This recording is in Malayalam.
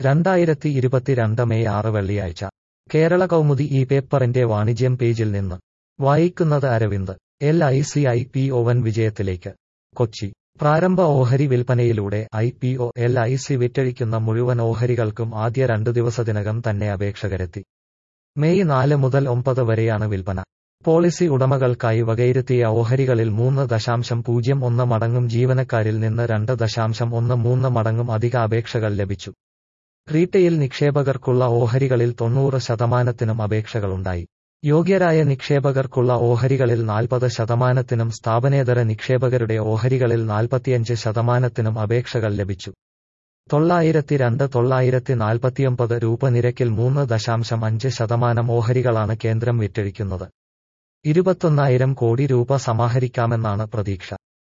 രണ്ടായിരത്തി ഇരുപത്തിരണ്ട് മെയ് ആറ് വെള്ളിയാഴ്ച കേരള കൗമുദി ഈ പേപ്പറിന്റെ വാണിജ്യം പേജിൽ നിന്ന് വായിക്കുന്നത് Arvind L I C I P O വൻ വിജയത്തിലേക്ക് കൊച്ചി പ്രാരംഭ ഓഹരി വിൽപ്പനയിലൂടെ I P O L I C വിറ്റഴിക്കുന്ന മുഴുവൻ ഓഹരികൾക്കും ആദ്യ രണ്ടു ദിവസത്തിനകം തന്നെ അപേക്ഷകരെത്തി മെയ് നാല് മുതൽ ഒമ്പത് വരെയാണ് വിൽപ്പന പോളിസി ഉടമകൾക്കായി വകയിരുത്തിയ ഓഹരികളിൽ മൂന്ന് ദശാംശം പൂജ്യം ഒന്ന് മടങ്ങും ജീവനക്കാരിൽ നിന്ന് രണ്ട് ദശാംശം ഒന്ന് മൂന്ന് മടങ്ങും അധിക അപേക്ഷകൾ ലഭിച്ചു റീറ്റെയിൽ നിക്ഷേപകർക്കുള്ള ഓഹരികളിൽ തൊണ്ണൂറ് ശതമാനത്തിനും അപേക്ഷകളുണ്ടായി യോഗ്യരായ നിക്ഷേപകർക്കുള്ള ഓഹരികളിൽ നാൽപ്പത് ശതമാനത്തിനും സ്ഥാപനേതര നിക്ഷേപകരുടെ ഓഹരികളിൽ നാൽപ്പത്തിയഞ്ച് ശതമാനത്തിനും അപേക്ഷകൾ ലഭിച്ചു തൊള്ളായിരത്തി രണ്ട് തൊള്ളായിരത്തി നാൽപ്പത്തിയൊമ്പത് രൂപ നിരക്കിൽ മൂന്ന് ദശാംശം അഞ്ച് ശതമാനം ഓഹരികളാണ് കേന്ദ്രം വിറ്റഴിക്കുന്നത് ഇരുപത്തൊന്നായിരം കോടി രൂപ സമാഹരിക്കാമെന്നാണ് പ്രതീക്ഷ